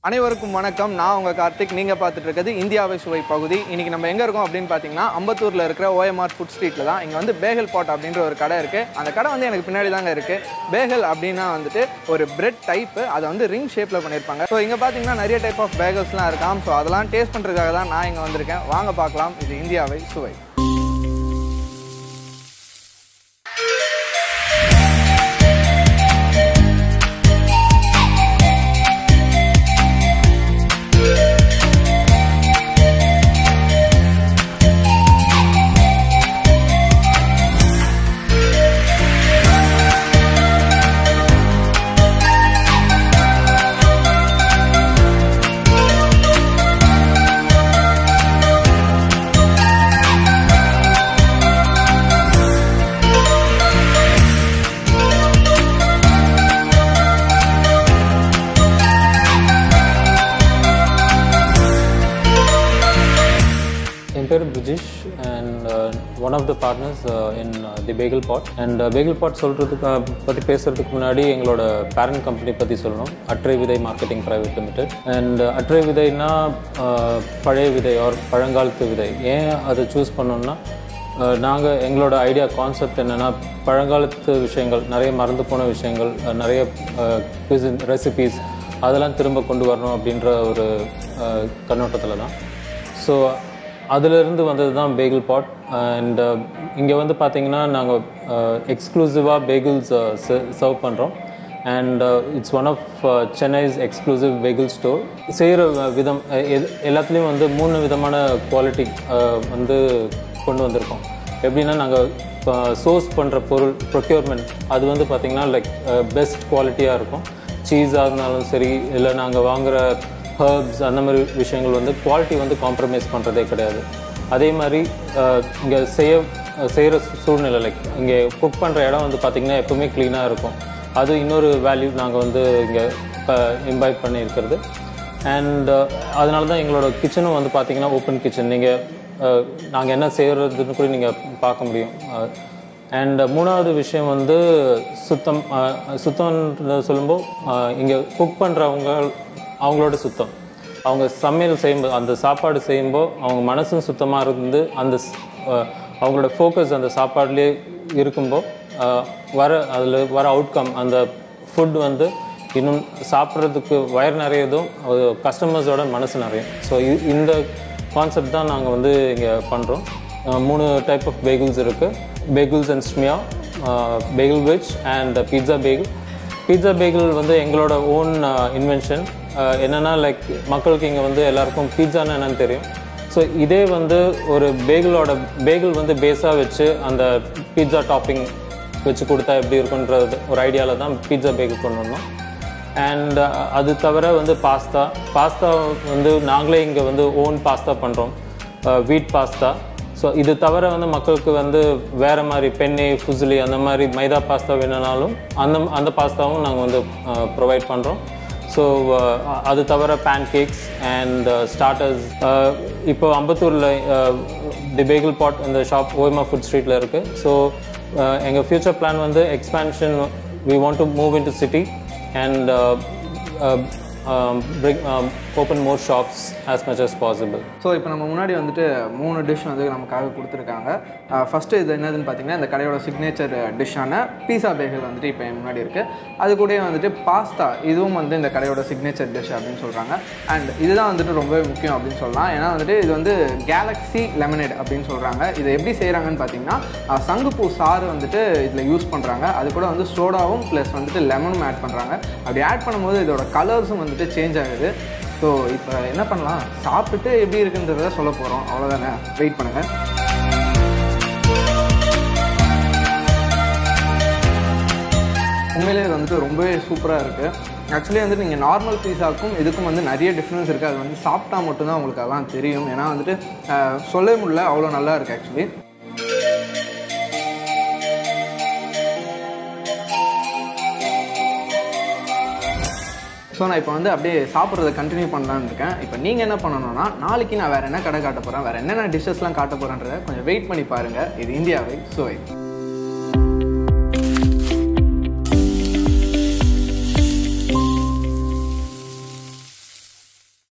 அனைவருக்கும் வணக்கம் நான் உங்கள் கார்த்திக் நீங்கள் பார்த்துட்டு இருக்கிறது இந்தியாவை சுவை பகுதி இன்றைக்கி நம்ம எங்கே இருக்கோம் அப்படின்னு பார்த்தீங்கன்னா அம்பத்தூரில் இருக்கிற ஓஎம்ஆர் ஃபுட் ஸ்ட்ரீட்டில் தான் இங்கே வந்து பேகல் பாட் அப்படின்ற ஒரு கடை இருக்குது அந்த கடை வந்து எனக்கு பின்னாடி தாங்க இருக்குது பேகல் அப்படின்னா வந்துட்டு ஒரு பிரெட் டைப்பு அதை வந்து ரிங் ஷேப்பில் பண்ணியிருப்பாங்க ஸோ இங்கே பார்த்தீங்கன்னா நிறைய டைப் ஆஃப் பேகல்ஸ்லாம் இருக்காம் ஸோ அதெல்லாம் டேஸ்ட் பண்ணுறதுக்காக தான் நான் இங்கே வந்திருக்கேன் வாங்க பார்க்கலாம் இது இந்தியாவை சுவை என் பேர் Brijesh and one of the partners in the Bagel Pot and Bagel Pot சொல்கிறதுக்கு பற்றி பேசுகிறதுக்கு முன்னாடி எங்களோட பேரண்ட் கம்பெனி பற்றி சொல்லணும் Atrai Vithai marketing private limited and Atrai விதைனா uh, பழைய விதை ஆர் பழங்காலத்து விதை ஏன் அதை சூஸ் பண்ணோம்னா நாங்கள் எங்களோட ஐடியா கான்செப்ட் என்னென்னா பழங்காலத்து விஷயங்கள் நிறைய மறந்து போன விஷயங்கள் uh, நிறைய ரெசிபீஸ் அதெல்லாம் திரும்ப கொண்டு வரணும் அப்படின்ற ஒரு கண்ணோட்டத்தில் தான் ஸோ அதிலிருந்து வந்தது தான் பேகிள் பாட் அண்ட் இங்கே வந்து பார்த்தீங்கன்னா நாங்கள் எக்ஸ்க்ளூசிவாக பேகிள்ஸ் சர்வ் பண்ணுறோம் and it's one of Chennai's exclusive bagel store செய்கிற விதம் அஹ், எது- எல்லாத்துலேயும் வந்து மூணு விதமான குவாலிட்டி வந்து கொண்டு வந்திருக்கோம் எப்படின்னா நாங்கள் சோர்ஸ் பண்ணுற பொருள் ப்ரொக்யூர்மெண்ட் அது வந்து பார்த்திங்கன்னா லைக் பெஸ்ட் குவாலிட்டியாக இருக்கும் சீஸாக இருந்தாலும் சரி இல்லை நாங்கள் வாங்குகிற ஹர்ப்ஸ் அந்த மாதிரி விஷயங்கள் வந்து குவாலிட்டி வந்து காம்ப்ரமைஸ் பண்ணுறதே கிடையாது அதே மாதிரி இங்கே செய்ய செய்கிற சூழ்நிலை லைக் இங்கே குக் பண்ணுற இடம் வந்து பார்த்திங்கன்னா எப்போவுமே க்ளீனாக இருக்கும் அது இன்னொரு வேல்யூ நாங்கள் வந்து இங்கே இம்பைப் பண்ணியிருக்கிறது அண்ட் அதனால தான் எங்களோட கிச்சனும் வந்து பார்த்திங்கன்னா ஓப்பன் கிச்சன் நீங்கள் நாங்கள் என்ன செய்கிறதுன்னு கூட நீங்கள் பார்க்க முடியும் அண்ட் மூணாவது விஷயம் வந்து சுத்தம் அஹ், சுத்தம்னு சொல்லும்போது இங்கே குக் பண்ணுறவங்க அவங்களோட சுத்தம் அவங்க சமையல் செய்யும்போது அந்த சாப்பாடு செய்யும்போது அவங்க மனசும் சுத்தமாக இருந்து அந்த ஸ்- அஹ், அவங்களோட ஃபோக்கஸ் அந்த சாப்பாடுலேயே இருக்கும்போது அஹ், வர அதில் வர அவுட்கம் அந்த ஃபுட் வந்து இன்னும் சாப்பிட்றதுக்கு வயிறு நிறையதும் கஸ்டமர்ஸோட மனசு நிறையும் ஸோ இந்த கான்செப்ட் தான் நாங்கள் வந்து இங்கே பண்ணுறோம் மூணு டைப் ஆஃப் பேகிள்ஸ் இருக்குது bagels and smear bagel veg and pizza bagel pizza bagel வந்து எங்களோட ஓன் இன்வென்ஷன் என்னென்னா லைக் மக்களுக்கு இங்கே வந்து எல்லாருக்கும் பீட்சான்னு என்னன்னு தெரியும் ஸோ இதே வந்து ஒரு பேகிளோட பேகிள் வந்து பேஸாக வச்சு அந்த பீட்சா டாப்பிங் வச்சு கொடுத்தா எப்படி இருக்குன்றது ஒரு ஐடியாவில் தான் பீட்சா பேகிள் கொண்டு வந்தோம் அண்ட் அது தவிர வந்து பாஸ்தா பாஸ்தா வந்து நாங்களே இங்கே வந்து ஓன் பாஸ்தா பண்ணுறோம் வீட் பாஸ்தா ஸோ இது தவிர வந்து மக்களுக்கு வந்து வேறு மாதிரி பெண்ணே ஃபுசிலி அந்த மாதிரி மைதா பாஸ்தா வேணும்னாலும் அந்த அந்த பாஸ்தாவும் நாங்கள் வந்து ப்ரொவைட் பண்ணுறோம் ஸோ அது தவிர பேன் கேக்ஸ் அண்ட் ஸ்டார்டர்ஸ் இப்போ அம்பத்தூரில் தி பேகிள் பாட் இந்த ஷாப் ஓய்மா ஃபுட் ஸ்ட்ரீட்டில் இருக்குது ஸோ எங்கள் ஃப்யூச்சர் பிளான் வந்து expansion we want to move into city and uh, uh, um, bring, um, open more shops as much as possible. So இப்போ நம்ம முன்னாடி வந்துட்டு மூணு டிஷ் வந்து நமக்காக கொடுத்துருக்காங்க ஃபஸ்ட்டு இது என்னதுன்னு பார்த்தீங்கன்னா இந்த கடையோட சிக்னேச்சர் டிஷ்ஷான பீஸா பேகல் வந்துட்டு இப்போ என் முன்னாடி இருக்குது அது கூடயே வந்துட்டு பாஸ்தா இதுவும் வந்து இந்த கடையோட சிக்னேச்சர் டிஷ் அப்படின்னு சொல்கிறாங்க அண்ட் இதுதான் வந்துட்டு ரொம்பவே முக்கியம் அப்படின்னு சொல்லலாம் ஏன்னா வந்துட்டு இது வந்து கேலக்ஸி லெமனேட் அப்படின்னு சொல்கிறாங்க இதை எப்படி செய்கிறாங்கன்னு பார்த்தீங்கன்னா அஹ், சங்குப்பூ சாறு வந்துட்டு இதில் யூஸ் பண்ணுறாங்க அது கூட வந்து சோடாவும் ப்ளஸ் வந்துட்டு லெமனும் ஆட் பண்ணுறாங்க அப்படி ஆட் பண்ணும்போது இதோட கலர்ஸும் வந்துட்டு சேஞ்ச் ஆகுது ஸோ இப்போ என்ன பண்ணலாம் சாப்பிட்டுட்டு எப்படி இருக்குன்றத சொல்ல போகிறோம் அவ்வளோதானே வெயிட் பண்ணுங்கள் உண்மையிலே இது வந்துட்டு ரொம்பவே சூப்பராக இருக்குது ஆக்சுவலி வந்துட்டு நீங்கள் நார்மல் பீஸாக்கும் இதுக்கும் வந்து நிறைய டிஃப்ரென்ஸ் இருக்குது அது வந்து சாப்பிட்டா மட்டும்தான் உங்களுக்கு அதெல்லாம் தெரியும் ஏன்னா வந்துட்டு அஹ், சொல்லவே முடியல அவ்வளோ நல்லா இருக்குது ஆக்சுவலி ஸோ நான் இப்போ வந்து அப்படியே சாப்பிட்றத கண்டினியூ பண்ணலான்னு இருக்கேன் இப்போ நீங்கள் என்ன பண்ணணும்னா நாளைக்கு நான் வேறு என்ன கடை காட்ட போகிறேன் வேறு என்னென்ன டிஷ்ஷஸ்லாம் காட்ட போகிறேன்றதை கொஞ்சம் வெயிட் பண்ணி பாருங்கள் இது இந்தியாவை சுவை